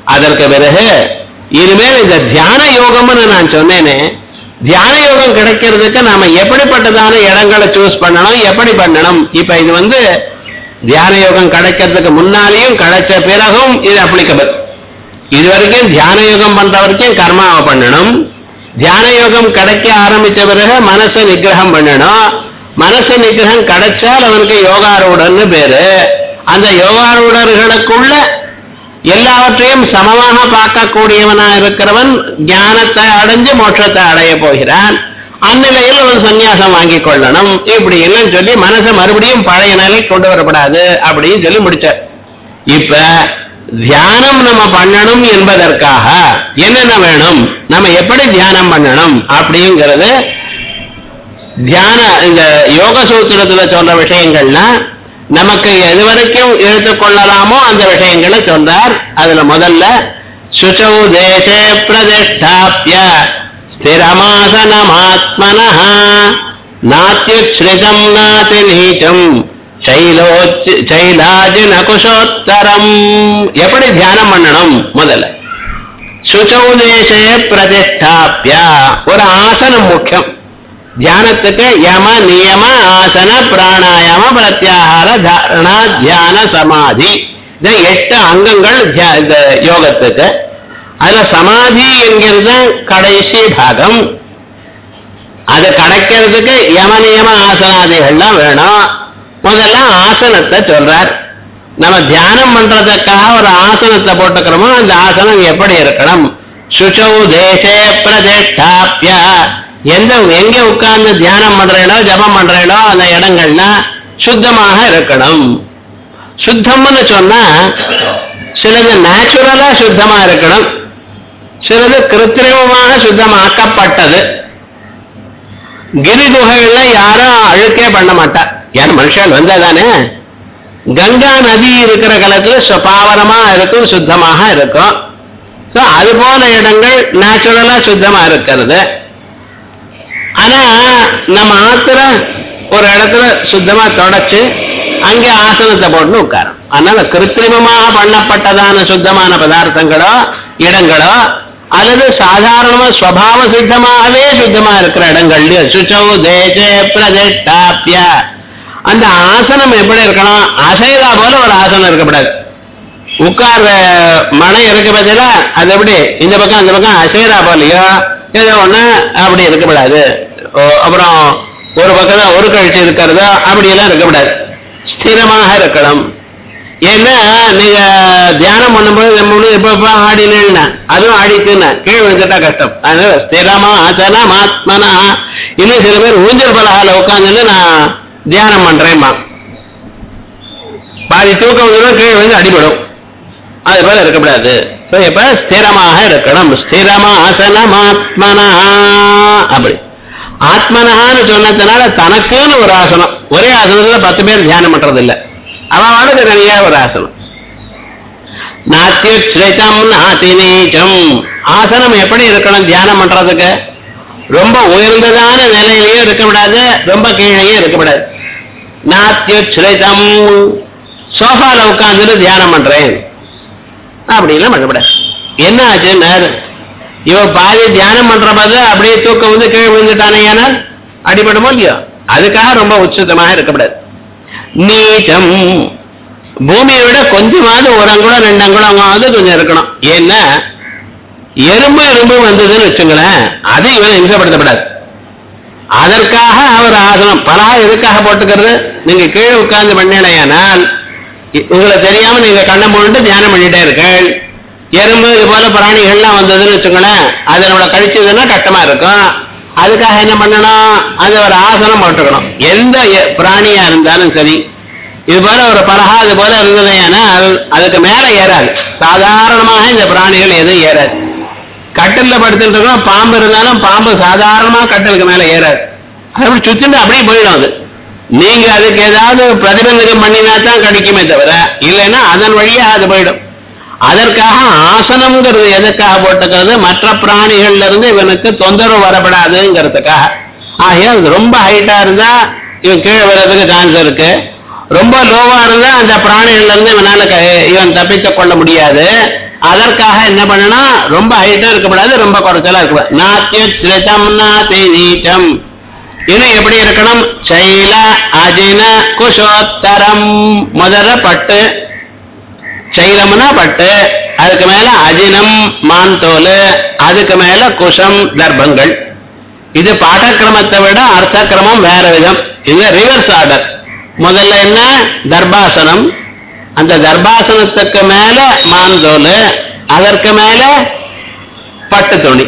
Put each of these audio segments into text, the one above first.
அதற்கு பிறகு இனிமேல் இந்த தியான யோகம்னு நான் சொன்னேனே தியான யோகம் கிடைக்கிறதுக்கு நாம எப்படிப்பட்டதான இடங்களை சூஸ் பண்ணணும் எப்படி பண்ணணும் இப்ப இது வந்து தியான யோகம் கிடைக்கிறதுக்கு முன்னாலேயும் கிடைச்ச பிறகும் இது அப்ளிகபிள் இது வரைக்கும் தியான யோகம் பண்ற வரைக்கும் கர்மாவை பண்ணணும் தியான யோகம் கிடைக்க ஆரம்பிச்ச பிறகு மனசை நிகிரகம் பண்ணணும் மனசு நிகிரகம் கிடைச்சால் அவனுக்கு யோகாரூடன்னு பேரு அந்த யோகாரூடர்களுக்குள்ள எல்லாவற்றையும் சமமாக பார்க்கக்கூடியவனா இருக்கிறவன் ஞானத்தை அடைஞ்சு மோட்சத்தை அடைய போகிறான் அந்நிலையில் அவன் சந்நியாசம் வாங்கிக் கொள்ளணும் இப்படி எல்லாம் சொல்லி மனசை மறுபடியும் பழைய நிலை கொண்டு வரப்படாது அப்படின்னு சொல்லி முடிச்சார் இப்ப தியானம் நம்ம பண்ணணும் என்பதற்காக என்னென்ன வேணும் நம்ம எப்படி தியானம் பண்ணணும் அப்படிங்கிறது தியான இந்த யோக சூத்திரத்துல சொல்ற விஷயங்கள்லாம் நமக்கு எது வரைக்கும் எடுத்துக்கொள்ளலாமோ அந்த விஷயங்களை சொன்னார் அதுல முதல்ல சுச்சௌ தேசே பிரதிஷ்டாப்பிய ஸ்திரமாசனமாத்மன நாத்தியுச்ரிதம் நாதி நீச்சம் சைலோச் சைலாஜி நகுஷோத்தரம் எப்படி தியானம் பண்ணணும் முதல்ல சுச்சௌ தேசே பிரதிஷ்டாப்பிய ஒரு ஆசனம் முக்கியம் தியானத்துக்கு யம நியம ஆசன பிராணாயாம பிரத்யாகார தாரணா தியான சமாதி இந்த எட்டு அங்கங்கள் தியா- இந்த யோகத்துக்கு அதுல சமாதி என்கிறது கடைசி பாகம் அது கிடைக்கிறதுக்கு யம நியம ஆசனாதிகள்லாம் வேணும் முதல்ல ஆசனத்தை சொல்றார் நம்ம தியானம் பண்றதுக்காக ஒரு ஆசனத்தை போட்டுக்கிறோமோ அந்த ஆசனம் எப்படி இருக்கணும் சுஷௌ தேசே பிரதிஷ்டாப்பிய எந்த எங்க உட்கார்ந்து தியானம் பண்றீங்களோ ஜபம் பண்றீங்களோ அந்த இடங்கள்ல சுத்தமாக இருக்கணும் சுத்தம்னு சொன்னா சிலது நேச்சுரலா சுத்தமா இருக்கணும் சிலது கிருத்திரிமமாக சுத்தமாக்கப்பட்டது கிரி குகைகள்ல யாரும் அழுக்கே பண்ண மாட்டா யார் மனுஷன் வந்தா தானே கங்கா நதி இருக்கிற காலத்துல சுபாவனமா இருக்கும் சுத்தமாக இருக்கும் ஸோ அது போல இடங்கள் நேச்சுரலா சுத்தமா இருக்கிறது ஆனா நம்ம ஆத்துல ஒரு இடத்துல சுத்தமா தொடச்சு அங்கே ஆசனத்தை போட்டு உட்காரும் அதனால கிருத்திரிமமாக பண்ணப்பட்டதான சுத்தமான பதார்த்தங்களோ இடங்களோ அல்லது சாதாரணமா ஸ்வபாவ சித்தமாகவே சுத்தமா இருக்கிற இடங்கள்ல சுச்சௌ தேசே பிரதிஷ்டாப்பிய அந்த ஆசனம் எப்படி இருக்கணும் அசைதா போல ஒரு ஆசனம் இருக்கக்கூடாது உட்கார்ற மனை இருக்க பத்தில அது எப்படி இந்த பக்கம் அந்த பக்கம் அசைரா போலையோ ஏதோ ஒண்ணு அப்படி இருக்கக்கூடாது ஓ, அப்புறம் ஒரு பக்கம் ஒரு கழிச்சு இருக்கிறதோ அப்படி எல்லாம் இருக்கக்கூடாது ஸ்திரமாக இருக்கணும் ஏன்னா நீங்க தியானம் பண்ணும்போது நம்ம வந்து இப்ப இப்ப ஆடினேன்னா அதுவும் ஆடிக்குன்னா கீழே விழுந்துட்டா கஷ்டம் அதனால ஸ்திரமா ஆசனம் ஆத்மனா இன்னும் சில பேர் ஊஞ்சல் பலகால உட்காந்துன்னு நான் தியானம் பண்றேன்மா பாதி தூக்கம் வந்துடும் கீழே வந்து அடிபடும் அது போல இருக்கக்கூடாது So, இப்ப ஸ்திரமாக இருக்கணும் ஸ்திரமா ஆசனம் ஆத்மனா அப்படி ஆத்மனஹான்னு சொன்னதுனால தனக்குன்னு ஒரு ஆசனம் ஒரே ஆசனத்துல பத்து பேர் தியானம் பண்றது இல்ல அவன் வாழ்க்கை தனியா ஒரு ஆசனம் நாத்தியுச்ரிதம் நாதி நீச்சம் ஆசனம் எப்படி இருக்கணும் தியானம் பண்றதுக்கு ரொம்ப உயர்ந்ததான நிலையிலயும் இருக்கக்கூடாது ரொம்ப கீழேயும் இருக்கக்கூடாது நாத்தியுச்ரிதம் சோஃபால உட்கார்ந்துட்டு தியானம் பண்றேன் அப்படிலாம் பண்ணக்கூடாது என்ன ஆச்சுன்னாரு இவ பாதி தியானம் பண்ற போது அப்படியே தூக்கம் வந்து கீழே விழுந்துட்டானே ஏனால் அடிபடுமோ இல்லையோ அதுக்காக ரொம்ப உச்சிதமாக இருக்கக்கூடாது நீச்சம் பூமியை விட கொஞ்சமாவது ஒரு அங்குலம் ரெண்டு அங்குலமாவது கொஞ்சம் இருக்கணும் ஏன்னா எறும்பு எறும்பு வந்ததுன்னு வச்சுங்களேன் அது இவனை இம்சப்படுத்தப்படாது அதற்காக அவர் ஆசனம் பலா எதுக்காக போட்டுக்கிறது நீங்க கீழே உட்கார்ந்து பண்ணலையானால் இ- உங்களை தெரியாம நீங்க கண்ணை மூடிட்டு தியானம் பண்ணிட்டே இருக்கீள் எறும்பு இது போல பிராணிகள்லாம் வந்ததுன்னு வச்சுங்களேன் அது நம்மளை கழிச்சதுன்னா கஷ்டமா இருக்கும் அதுக்காக என்ன பண்ணணும் அது ஒரு ஆசனம் போட்டுக்கணும் எந்த எ- பிராணியா இருந்தாலும் சரி இது போல ஒரு பலகா இது போல இருந்ததுனால் அதுக்கு மேல ஏறாது சாதாரணமாக இந்த பிராணிகள் எதுவும் ஏறாது கட்டில்ல படுத்துட்டு இருக்கோம் பாம்பு இருந்தாலும் பாம்பு சாதாரணமா கட்டிலுக்கு மேல ஏறாது அது அப்படி சுத்திட்டு அப்படியே போயிடும் அது நீங்க அதுக்கு ஏதாவது பிரதிபந்தகம் பண்ணினா தான் கிடைக்குமே தவிர இல்லைன்னா அதன் வழியா அது போயிடும் அதற்காக ஆசனம்ங்கிறது எதுக்காக போட்டுக்கிறது மற்ற பிராணிகள்ல இருந்து இவனுக்கு தொந்தரவு வரப்படாதுங்கிறதுக்காக ஆகையால் அது ரொம்ப ஹைட்டா இருந்தா இவன் கீழே வர்றதுக்கு சான்ஸ் இருக்கு ரொம்ப லோவா இருந்தா அந்த பிராணிகள்ல இருந்து இவனால க- இவன் தப்பித்துக் கொள்ள முடியாது அதற்காக என்ன பண்ணணும் ரொம்ப ஹைட்டா இருக்கக்கூடாது ரொம்ப குறைச்சலா இருக்கக்கூடாது நாத்தியம் நாத்தி நீச்சம் இன்னும் எப்படி இருக்கணும் சைல அஜின குஷோத்தரம் முதல்ல பட்டு சைலம்னா பட்டு அதுக்கு மேல அஜினம் மான்தோல் அதுக்கு மேல குஷம் தர்ப்பங்கள் இது பாடக்கிரமத்தை விட அர்த்த கிரமம் வேற விதம் இது ரிவர்ஸ் ஆர்டர் முதல்ல என்ன தர்பாசனம் அந்த தர்பாசனத்துக்கு மேல மாந்தோல் அதற்கு மேல பட்டு துணி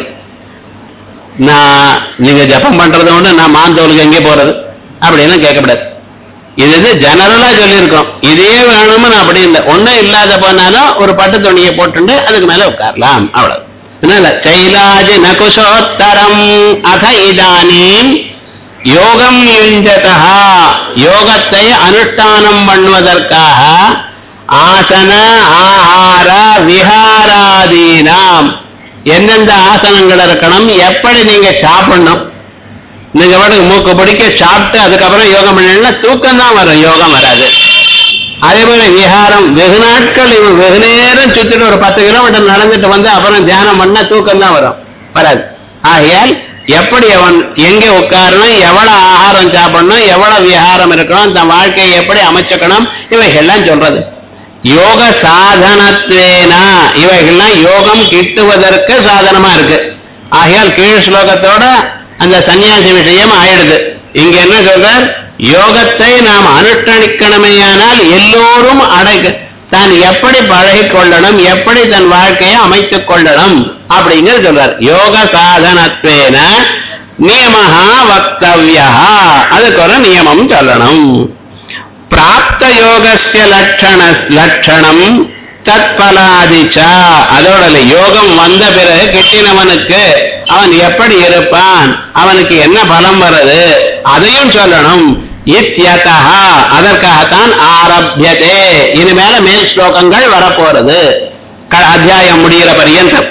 நான் நீங்க ஜபம் பண்றது ஒண்ணு நான் மாந்தோலுக்கு எங்கே போறது அப்படின்னு கேட்கக்கூடாது இது இது ஜெனரலா சொல்லியிருக்கோம் இதே வேணும்னு அப்படி இல்லை ஒண்ணும் இல்லாத போனாலும் ஒரு பட்டு துணியை போட்டுண்டு அதுக்கு மேல உட்காரலாம் அவ்வளவு அதனால சைலாஜி நகுஷோத்தரம் அத இதானீம் யோகம் யுஞ்சதா யோகத்தை அனுஷ்டானம் பண்ணுவதற்காக ஆசன ஆஹார விஹாராதீனாம் எந்தெந்த ஆசனங்கள் இருக்கணும் எப்படி நீங்க சாப்பிடணும் நீங்க பாட்டுக்கு மூக்கு பிடிக்க சாப்பிட்டு அதுக்கப்புறம் யோகம் பண்ணீங்கன்னா தூக்கம் தான் வரும் யோகம் வராது அதே போல விஹாரம் வெகு நாட்கள் இவன் வெகு நேரம் சுத்திட்டு ஒரு பத்து கிலோமீட்டர் நடந்துட்டு வந்து அப்புறம் தியானம் பண்ணா தூக்கம் தான் வரும் வராது ஆகையால் எப்படி அவன் எங்க உட்காரணும் எவ்வளவு ஆகாரம் சாப்பிடணும் எவ்வளவு விஹாரம் இருக்கணும் தன் வாழ்க்கையை எப்படி அமைச்சுக்கணும் இவைகள்லாம் சொல்றது யோக சாதனத்வேனா இவைகள்லாம் யோகம் கிட்டுவதற்கு சாதனமா இருக்கு ஆகையால் கீழ் ஸ்லோகத்தோட அந்த சன்னியாசி விஷயம் ஆயிடுது இங்க என்ன சொல்றார் யோகத்தை நாம் அனுஷ்டனிக்கணுமேயானால் எல்லோரும் அடைக்க தான் எப்படி பழகிக் கொள்ளணும் எப்படி தன் வாழ்க்கையை அமைத்துக் கொள்ளணும் அப்படிங்கிறது சொல்றார் யோக சாதனத்வேன நியமஹா வக்தவ்யா அதுக்கு ஒரு நியமம் சொல்லணும் பிராப்த யோகஸ்ய லட்சண லட்சணம் தத்பலாதிச்சா அதோட இல்ல, யோகம் வந்த பிறகு கிட்டினவனுக்கு அவன் எப்படி இருப்பான் அவனுக்கு என்ன பலம் வருது அதையும் சொல்லணும் இத்யதா அதற்காகத்தான் ஆரம்பியதே இனிமேல மேல் ஸ்லோகங்கள் வரப்போறது க- அத்தியாயம் முடிகிற பரியந்தம்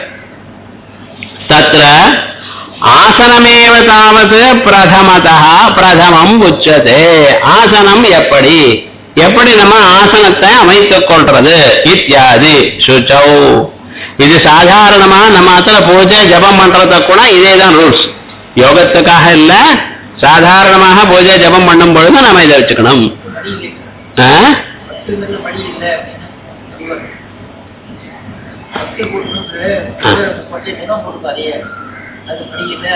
தத்ர ஆசனமேவ தாவது பிரதமதா பிரதமம் உச்சதே ஆசனம் எப்படி எப்படி நம்ம ஆசனத்தை அமைத்துக் கொள்றது இத்தியாதி சுச்சௌ இது சாதாரணமா நம்ம அத்தனை பூஜை ஜபம் பண்றத கூட இதேதான் ரூல்ஸ் யோகத்துக்காக இல்ல சாதாரணமாக பூஜை ஜபம் பண்ணும் பொழுது நம்ம இதை வச்சுக்கணும் ஆ? பட்டுங்கிறது படி இல்லை அப்படின்னா பட்டு போட்டு ஆ. பட்டு தினம் போட்டுப்பாரு அது படி இல்லை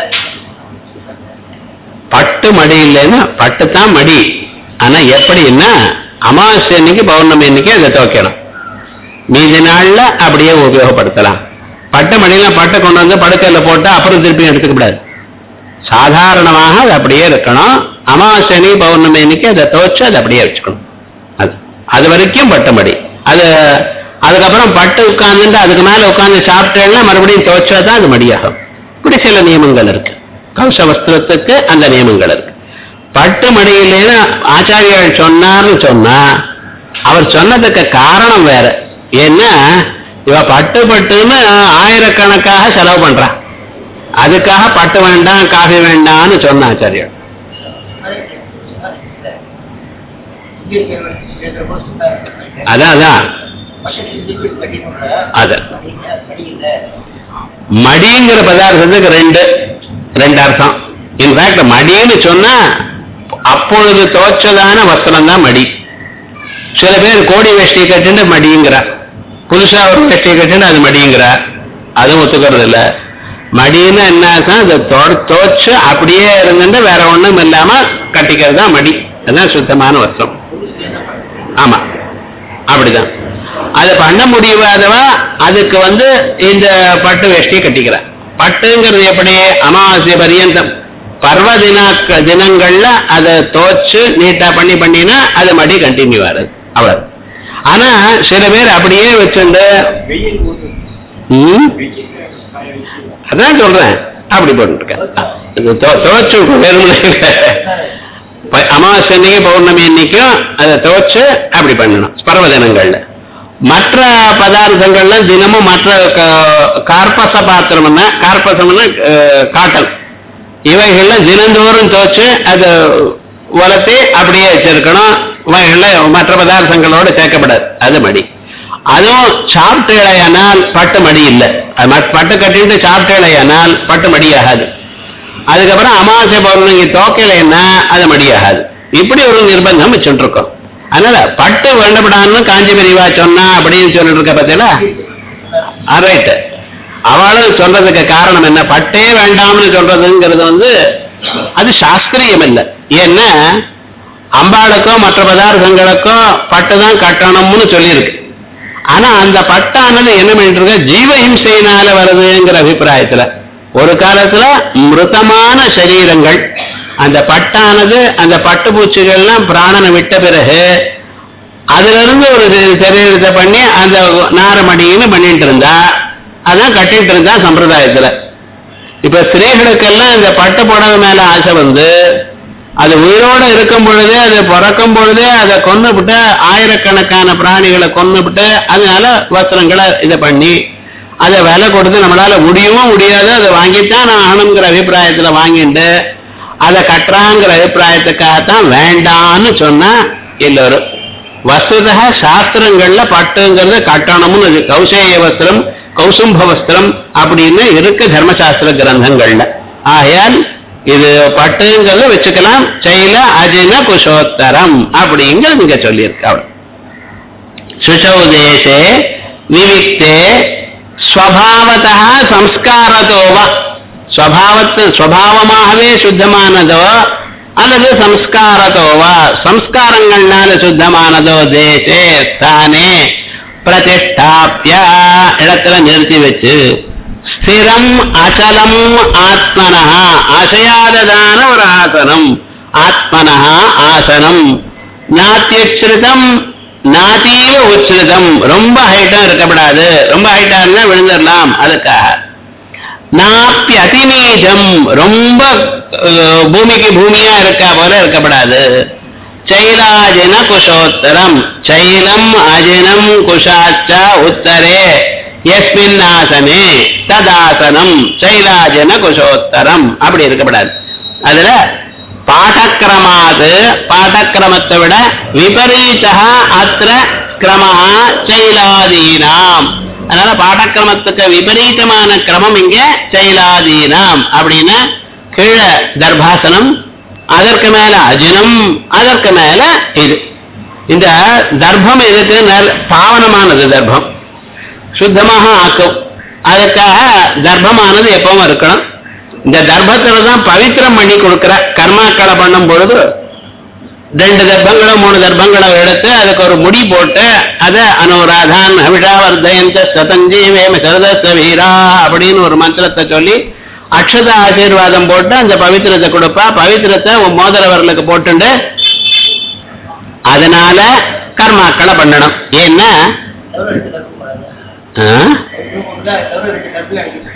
பட்டு மடி இல்லைன்னா பட்டு தான் மடி ஆனா எப்படின்னா அமாவாசை அன்னைக்கு பௌர்ணமி அன்னைக்கு அதை துவைக்கணும் மீதி நாள்ல அப்படியே உபயோகப்படுத்தலாம் பட்டு மடியில பட்டு கொண்டு வந்து படுக்கையில போட்டு அப்புறம் திருப்பி எடுத்துக்க கூடாது சாதாரணமாக அது அப்படியே இருக்கணும் அமாவாசை அன்னைக்கு பௌர்ணமி அன்னைக்கு அதை துவைச்சு அதை அப்படியே வச்சுக்கணும் அது அது வரைக்கும் பட்டு மடி அது அதுக்கப்புறம் பட்டு உட்கார்ந்துட்டு அதுக்கு மேல உட்கார்ந்து சாப்பிட்டேன்னா மறுபடியும் துவைச்சா தான் அது மடியாகும் இப்படி சில நியமங்கள் இருக்கு கவச வஸ்திரத்துக்கு அந்த நியமங்கள் இருக்கு பட்டு மடியிலேன்னு ஆச்சாரியால் சொன்னார்னு சொன்னா அவர் சொன்னதுக்கு காரணம் வேற ஏன்னா இவ பட்டு பட்டுன்னு ஆயிரக்கணக்காக செலவு பண்றா அதுக்காக பட்டு வேண்டாம் காஃபி வேண்டாம்னு சொன்ன ஆச்சாரியால் இங்கே இருக்கிற போது சொன்னார் அதான் அதான் பட்டு செஞ்சுட்டு கட்டினோம்ல அது. படி இல்லை மடிங்கிற பதார்த்தத்துக்கு ரெண்டு ரெண்டு அர்த்தம் இன்ஃபேக்ட் மடின்னு சொன்னா அப்பொழுது துவைச்சதான வஸ்திரம் தான் மடி சில பேர் கோடி வேஷ்டி கட்டுன்னு மடிங்கிறா புதுசா ஒரு வேஷ்டி கட்டுன்னு அது மடிங்கிறா அதுவும் ஒத்துக்கிறது இல்ல மடின்னு என்ன அர்த்தம் அதை தொ- துவைச்சு அப்படியே இருந்துட்டு வேற ஒண்ணும் இல்லாம கட்டிக்கிறது தான் மடி அதுதான் சுத்தமான வஸ்திரம் ஆமா அப்படிதான் அது பண்ண முடியாதவா அதுக்கு வந்து இந்த பட்டு வேஷ்டியை கட்டிக்கிறார் பட்டுங்கிறது எப்படி அமாவாசை பரியந்தம் பர்வ தின தினங்கள்ல அதை தோச்சு நீட்டா பண்ணி பண்ணினா அது மடி கண்டினியூ ஆகுது அவ்வளவு ஆனா சில பேர் அப்படியே வச்சுண்டு வெயில் போது ம், வெயில் காய வச்சு அதான் சொல்றேன் அப்படி போட்டுருக்கேன் இது தோ- துவைச்சு வெறுமனே ப- அமாவாசை அன்னைக்கு பௌர்ணமி அன்னைக்கும் அதை துவைச்சு அப்படி பண்ணணும் பர்வ தினங்கள்ல மற்ற பதார்த்தங்கள்லாம் தினமும் மற்ற க- கார்பச பாத்திரம்னா கார்பசம்னா அஹ், காட்டன் இவைகள்ல தினந்தோறும் துவைச்சு அதை வளர்த்தி அப்படியே வச்சிருக்கணும் இவைகள்ல மற்ற பதார்த்தங்களோட சேர்க்கப்படாது அது மடி அதுவும் சாப்பிட்டேழையானால் பட்டு மடி இல்லை அது மட்- பட்டு கட்டிட்டு சாப்பிட்டேழையானால் பட்டு மடியாகாது அதுக்கப்புறம் அமாவாசை பௌர்ணமி தோக்கலைன்னா அது மடியாகாது இப்படி ஒரு நிர்பந்தம் வச்சுட்டு இருக்கோம் அதனால பட்டு வேண்டப்படான்னு காஞ்சி பெரியவா சொன்னா அப்படின்னு சொல்லிட்டு இருக்க பார்த்தீங்களா ரைட் அவளும் சொல்றதுக்கு காரணம் என்ன பட்டே வேண்டாம்னு சொல்றதுங்கிறது வந்து அது சாஸ்திரியம் இல்லை ஏன்னா அம்பாளுக்கோ மற்ற பதார்த்தங்களுக்கோ பட்டு தான் கட்டணும்னு சொல்லியிருக்கு ஆனா அந்த பட்டானது என்ன பண்ணிட்டு இருக்க ஜீவ ஹிம்சையினால வருதுங்கிற அபிப்பிராயத்துல ஒரு காலத்துல மிருதமான சரீரங்கள் அந்த பட்டானது அந்த பட்டுப்பூச்சிகள்லாம் பிராணனை விட்ட பிறகு அதுல இருந்து ஒரு சரி- சரீரத்தை பண்ணி அந்த நாரமடின்னு பண்ணிட்டு இருந்தா அதான் கட்டிட்டு இருந்தா சம்பிரதாயத்துல இப்ப ஸ்திரீகளுக்கெல்லாம் இந்த பட்டு புடவை மேல ஆசை வந்து அது உயிரோட இருக்கும் பொழுதே அது பிறக்கும் பொழுதே அதை கொன்னுபிட்டு ஆயிரக்கணக்கான பிராணிகளை கொன்னுபிட்டு அதனால வஸ்திரங்களை இதை பண்ணி அதை விலை கொடுத்து நம்மளால முடியவும் முடியாது அதை வாங்கித்தான் நான் ஆணுங்கிற அபிப்பிராயத்துல வாங்கிட்டு அதை கட்டுறாங்கிற அபிப்பிராயத்துக்காகத்தான் வேண்டான்னு சொன்னா எல்லோரும் வஸ்துதா சாஸ்திரங்கள்ல பட்டுங்கிறது கட்டணம்னு இருக்கு. கௌசேய வஸ்திரம் கௌசும்ப வஸ்திரம் அப்படின்னு இருக்கு தர்மசாஸ்திர கிரந்தங்கள்ல ஆகையால் இது பட்டுங்கிறத வச்சுக்கலாம் செயல அஜின குஷோத்தரம் அப்படிங்கிறது இங்க சொல்லியிருக்கு அவ்வளவு சுஷௌ தேசே விவிக்தே ஸ்வபாவதா சம்ஸ்காரத்தோவா ஸ்வபாவத்து ஸ்வபாவமாகவே சுத்தமானதோ அல்லது சம்ஸ்காரத்தோவா சம்ஸ்காரங்கள்னால சுத்தமானதோ தேசே ஸ்தானே பிரதிஷ்டாப்பிய இடத்துல நிறுத்தி வச்சு ஸ்திரம் அச்சலம் ஆத்மனா அசையாததான ஒரு ஆசனம் ஆத்மனா ஆசனம் நாத்தியுச்சிருதம் நாத்தீவ உச்சிருதம் ரொம்ப ஹைட்டா இருக்கக்கூடாது ரொம்ப ஹைட்டா இருந்தா விழுந்துடலாம் அதுக்காக நாப்பி அதிநீஜம் ரொம்ப அஹ், பூமிக்கு பூமியா இருக்கா போல இருக்கப்படாது சைலாஜின குஷோத்தரம் சைலம் அஜினம் குஷாச்ச உத்தரே எஸ்மின் ஆசனே ததாசனம் சைலாஜன குஷோத்தரம் அப்படி இருக்கப்படாது அதுல பாடக்கிரமாது பாடக்கிரமத்தை விட விபரீதா அத்திர கிரமா சைலாதீனாம் அதனால பாடக்கிரமத்துக்கு விபரீதமான கிரமம் இங்க சைலாதீனாம் அப்படின்னா கீழே தர்பாசனம் அதற்கு மேல அஜினம் அதற்கு மேல இது இந்த தர்ப்பம் எதுக்கு நல்ல- பாவனமானது தர்ப்பம் சுத்தமாக ஆக்கும் அதுக்காக தர்ப்பமானது எப்பவும் இருக்கணும் இந்த தர்ப்பத்துல தான் பவித்திரம் பண்ணி கொடுக்கிற கர்மாக்களை பண்ணும் பொழுது ரெண்டு தர்ப்பங்களோ மூணு தர்ப்பங்களோ எடுத்து அதுக்கு ஒரு முடி போட்டு அதை அனுராதான் அவிஷாவர்தயந்த சதஞ்சீவேம சரதஸ்த வீரா அப்படின்னு ஒரு மந்திரத்தை சொல்லி அக்ஷத ஆசீர்வாதம் போட்டு அந்த பவித்திரத்தை கொடுப்பா பவித்திரத்தை உன் மோதிர விரலுக்கு போட்டுண்டு அதனால கர்மாக்களை பண்ணணும் ஏன்னா எவ்வளவு ரெண்டு கருப்பு போடாது ஆ? எவ்வளவு ரெண்டு கருப்பு அடிக்க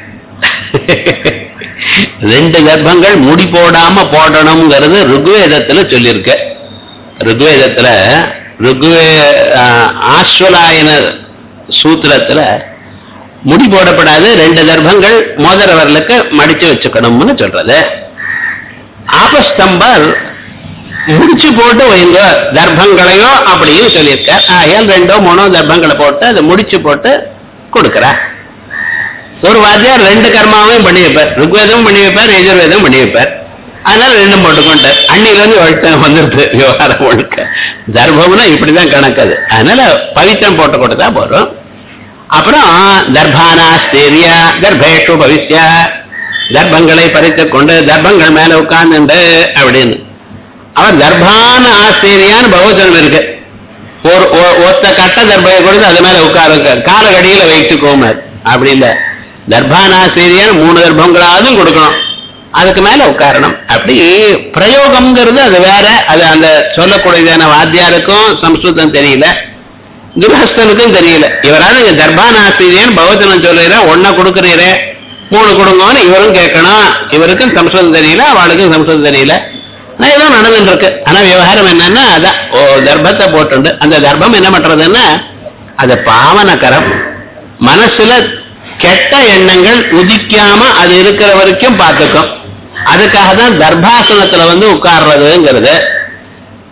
ரெண்டு கர்ப்பங்கள் முடி போடாம போடணுங்கிறது ருக்வேதத்துல சொல்லியிருக்க ருக்வேதத்துல ருக்வே ஆ, ஆஸ்வலாயன சூத்திரத்துல முடி போடப்படாது ரெண்டு கர்ப்பங்கள் மோதிர விரலுக்கு மடிச்சு வச்சுக்கணும்னு சொல்றது ஆபஸ்தம்பர் முடிச்சு போட்டு வைங்க தர்ப்பங்களையோ அப்படின்னு சொல்லியிருக்க ஆகையால் ரெண்டோ மூணோ தர்ப்பங்களை போட்டு அதை முடிச்சு போட்டு கொடுக்கிறார் ஒரு வாத்தியார் ரெண்டு கர்மாவையும் பண்ணி வைப்பார் ருக்வேதமும் பண்ணி வைப்பார் எஜுர்வேதமும் பண்ணி வைப்பார் அதனால ரெண்டும் போட்டுக்கொண்டார் அன்னில இருந்து ஒழுக்கம் வந்துருது விவகாரம் ஒழுக்க தர்ப்பம்னா இப்படிதான் கணக்கு அது அதனால பவித்திரம் போட்டு கொடுத்தா போறோம் அப்புறம் தர்பானா ஸ்தேரிய கர்ப்பேஷு பவிஷ்ய தர்ப்பங்களை பறித்துக் கொண்டு தர்ப்பங்கள் மேல உட்கார்ந்துண்டு அப்படின்னு அவர் தர்பான ஆஸ்திரியான்னு பகவச்சனம் இருக்கு ஒரு ஒ- ஒத்த கட்ட தர்பையை கொடுத்து அது மேல உட்காருங்க கால கடியில வைத்துக்கோங்க அப்படி இல்ல தர்பானாசிரியர் மூணு தர்ப்பங்களாவது கொடுக்கணும் அதுக்கு மேல உட்காரணும் அப்படி பிரயோகம்ங்கிறது அது வேற அது அந்த சொல்லக்கூடியதான வாத்தியாருக்கும் சம்ஸ்கிருதம் தெரியல கிரகஸ்தனுக்கும் தெரியல இவராது இங்க தர்பானாசிரியர் பகவச்சனம் சொல்லுற ஒன்ன கொடுக்குறீரே மூணு கொடுங்கன்னு இவரும் கேட்கணும் இவருக்கும் சம்ஸ்கிருதம் தெரியல அவளுக்கும் சம்ஸ்கிருதம் தெரியல ஆனா ஏதோ நடந்துட்டு இருக்கு ஆனா விவகாரம் என்னன்னா அதான் ஓ தர்ப்பத்தை போட்டுண்டு அந்த தர்ப்பம் என்ன பண்றதுன்னா அது பாவனகரம் மனசுல கெட்ட எண்ணங்கள் உதிக்காம அது இருக்கிற வரைக்கும் பார்த்துக்கும் அதுக்காக தான் தர்பாசனத்துல வந்து உட்கார்றதுங்கிறது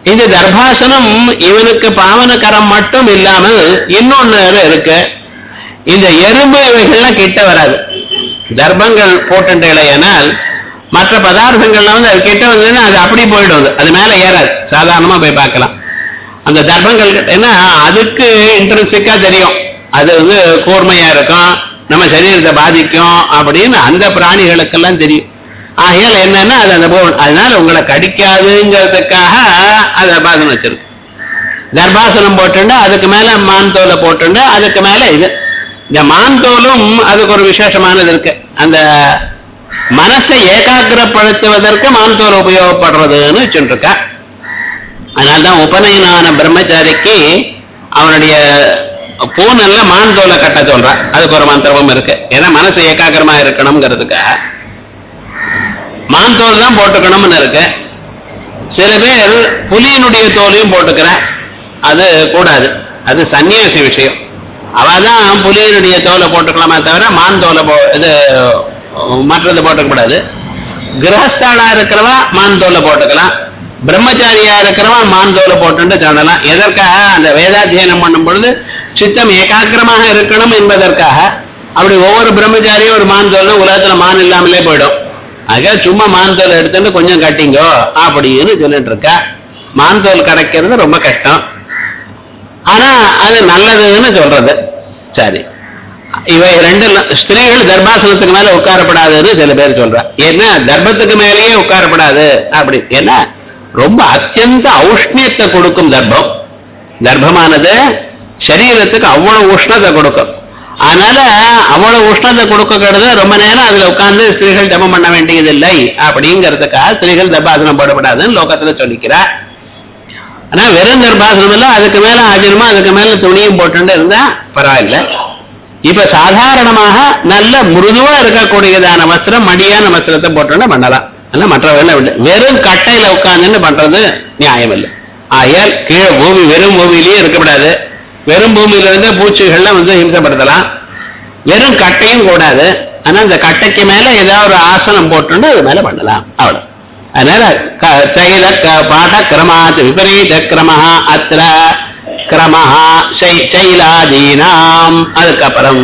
இந்த தர்பாசனம் இவனுக்கு பாவனகரம் மட்டும் இல்லாமல் இன்னொன்னு இருக்கு இந்த எறும்பு இவைகள்லாம் கிட்ட வராது தர்ப்பங்கள் போட்டுட்டேனால் மற்ற பதார்த்தங்கள்லாம் வந்து அது கிட்ட வந்ததுன்னா அது அப்படி போயிடும் அது. அது மேல ஏறாது சாதாரணமா போய் பார்க்கலாம் அந்த தர்ப்பங்கள் ஏன்னா அதுக்கு இன்ட்ரெஸ்டிக்கா தெரியும் அது வந்து கூர்மையா இருக்கும் நம்ம சரீரத்தை பாதிக்கும் அப்படின்னு அந்த பிராணிகளுக்கெல்லாம் தெரியும் ஆகையால் என்னன்னா அது அந்த போ- அதனால உங்களை கடிக்காதுங்கிறதுக்காக அதை பாசனம் வச்சிருக்கு தர்பாசனம் போட்டுண்டு அதுக்கு மேல மான் தோலை போட்டுண்டு அதுக்கு மேல இது இந்த மான் தோலும் அதுக்கு ஒரு விசேஷமானது இருக்கு அந்த மனசை ஏகாகிரப்படுத்துவதற்கு மான் தோல் உபயோகப்படுறதுன்னு வச்சுருக்கா அதனால்தான் உபநயனான பிரம்மச்சாரிக்கு அவனுடைய பூனல்ல மான் தோலை கட்ட சொல்றான் அதுக்கு ஒரு மந்திரமும் இருக்கு ஏன்னா மனசு ஏகாகிரமா இருக்கணுங்கிறதுக்காக மான் தோல் தான் போட்டுக்கணும்னு இருக்கு சில பேர் புலியினுடைய தோலையும் போட்டுக்கிறேன் அது கூடாது அது சன்னியாசி விஷயம் அவதான் புலியினுடைய தோலை போட்டுக்கலாமா தவிர மான் தோலை போ இது மற்றது போட்டுக்கூடாது கிரகஸ்தானா இருக்கிறவா மான் தோலை போட்டுக்கலாம் பிரம்மச்சாரியா இருக்கிறவா மான் தோலை போட்டுட்டு சொல்லலாம் எதற்காக அந்த வேதாத்தியனம் பண்ணும் பொழுது சித்தம் ஏகாக்கிரமாக இருக்கணும் என்பதற்காக அப்படி ஒவ்வொரு பிரம்மச்சாரியும் ஒரு மான் தோல்னா உலகத்துல மான் இல்லாமலே போயிடும் ஆக சும்மா மான் தோல் எடுத்துட்டு கொஞ்சம் கட்டிங்கோ அப்படின்னு சொல்லிட்டு இருக்கா மான் தோல் கிடைக்கிறது ரொம்ப கஷ்டம் ஆனா அது நல்லதுன்னு சொல்றது சரி இவை ரெண்டு ந- ஸ்திரீகள் தர்பாசனத்துக்கு மேல உட்காரப்படாதுன்னு சில பேர் சொல்றா ஏன்னா தர்ப்பத்துக்கு மேலேயே உட்காரப்படாது அப்படி ஏன்னா ரொம்ப அத்தியந்த ஔஷ்ணியத்தை கொடுக்கும் தர்ப்பம் தர்ப்பமானது சரீரத்துக்கு அவ்வளவு உஷ்ணத்தை கொடுக்கும் அதனால அவ்வளவு உஷ்ணத்தை கொடுக்கிறது ரொம்ப நேரம் அதுல உட்கார்ந்து ஸ்திரீகள் ஜபம் பண்ண வேண்டியதில்லை அப்படிங்கிறதுக்காக ஸ்திரீகள் தர்பாசனம் போடப்படாதுன்னு லோகத்துல சொல்லிக்கிறார் ஆனா வெறும் தர்பாசனம் இல்ல அதுக்கு மேல ஆஜனமா அதுக்கு மேல துணியும் போட்டுட்டு இருந்தா பரவாயில்ல இப்ப சாதாரணமாக நல்ல மிருதுவா இருக்கக்கூடியதான வஸ்திரம் மடியான வஸ்திரத்தை போட்டுட்டு பண்ணலாம் அல்ல மற்ற வேலை இல்லை வெறும் கட்டையில உட்கார்ந்துன்னு பண்றது நியாயம் இல்லை ஆயால் கீழே பூமி வெறும் பூமியிலேயே இருக்கக்கூடாது வெறும் பூமியில இருந்து பூச்சிகள்லாம் வந்து ஹிம்சப்படுத்தலாம் வெறும் கட்டையும் கூடாது ஆனா அந்த கட்டைக்கு மேல ஏதாவது ஒரு ஆசனம் போட்டுண்டு அது மேல பண்ணலாம் அவ்வளவு அதனால க- தைல க- பாட கிரமாத் விபரீத கிரமஹ அத்திர கிரமஹ சை- சைலாதீனாம் அதுக்கப்புறம்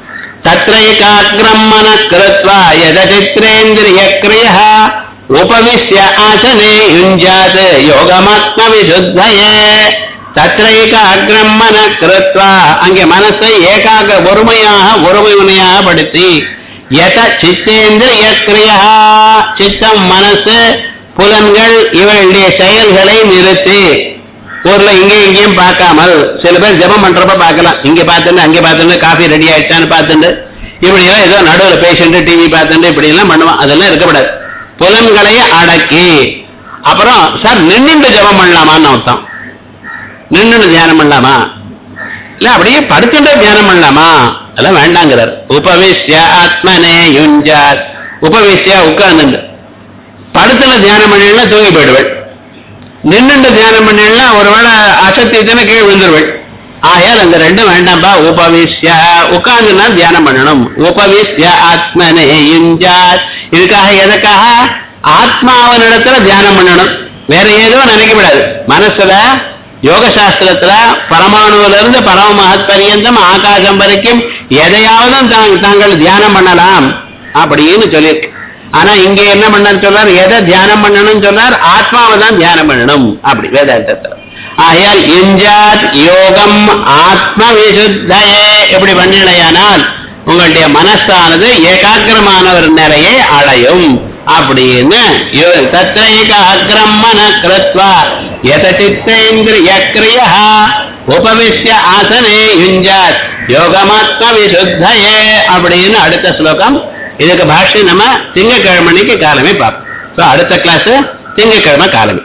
தத்ரைகாக்கிரம் மன கிருத்வா யதசித்ரேந்திரிய கிரிய உபவிஷ்ய ஆசனே யுஞ்சாத் யோகமாத்ம விசுத்தயே தத்ரைகாக்கிரம் மன கிருத்வா அங்கே மனசை ஏகாக ஒருமையாக ஒருமையுனையாக படுத்தி யத சித்தேந்திரிய கிரியா சித்தம் மனசு புலன்கள் இவர்களுடைய செயல்களை நிறுத்தி ஊர்ல இங்கே இங்கேயும் பார்க்காமல் சில பேர் ஜெபம் பண்றப்ப பார்க்கலாம் இங்க பார்த்துட்டு அங்க பார்த்துட்டு காஃபி ரெடி ஆயிடுச்சான்னு பார்த்துட்டு இப்படி எல்லாம் ஏதோ நடுவில் பேஷண்ட் டிவி பார்த்துட்டு இப்படி எல்லாம் பண்ணுவான் அதெல்லாம் இருக்கக்கூடாது புலன்களை அடக்கி அப்புறம் சார் நின்னுண்டு ஜெபம் பண்ணலாமான்னு அர்த்தம் நின்னு தியானம் பண்ணலாமா இல்ல அப்படியே படுத்துட்டு தியானம் பண்ணலாமா அதெல்லாம் வேண்டாங்கிறார் உபவிஷ்ய ஆத்மனே யுஞ்சாத் உபவிஷ்ய உட்கார்ந்து படுத்துல தியானம் பண்ணினா தூங்கி போயிடுவள் நின்னுண்டு தியானம் பண்ணினா ஒருவேளை அசக்தி தானே கீழே விழுந்துருவள் ஆயால் அந்த ரெண்டும் வேண்டாம்பா உபவிஷ்ய உட்கார்ந்துனா தியானம் பண்ணணும் உபவிஷ்ய ஆத்மனே யுஞ்சாத் இதுக்காக எதுக்காக ஆத்மாவனிடத்துல தியானம் பண்ணணும் வேற ஏதோ நினைக்கப்படாது மனசுல யோக சாஸ்திரத்துல பரமாணுவில இருந்து பரம மகத் பரியந்தம் ஆகாசம் வரைக்கும் எதையாவது தாங்க- தாங்கள் தியானம் பண்ணலாம் அப்படின்னு சொல்லியிருக்கு ஆனா இங்க என்ன பண்ணன்னு சொல்றார் எதை தியானம் பண்ணணும்னு சொன்னார் ஆத்மாவை தான் தியானம் பண்ணணும் அப்படி வேதாந்தத்துல ஆகையால் இஞ்சாத் யோகம் ஆத்ம விசுத்தயே எப்படி பண்ணிடையானால் உங்களுடைய மனசானது ஏகாகிரமான ஒரு நிலையை அடையும் அப்படின்னு யோ- தத்ரைக அக்ரம்மன கிருத்வா யத சித்தேந்திரிய கிரியா உபவிஷ்ய ஆசனே யுஞ்சாத் யோகமாத்ம விசுத்தயே அப்படின்னு அடுத்த ஸ்லோகம் இதுக்கு பாஷ்யம் நம்ம திங்கக்கிழமைக்கு காலமே பார்ப்போம் ஸோ அடுத்த கிளாஸ் திங்கக்கிழமை காலமே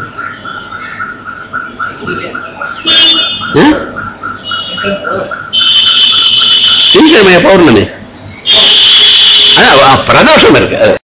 ம்? திங்கக்கிழமை பௌர்ணமி அதான் பிரதோஷம் இருக்கு அது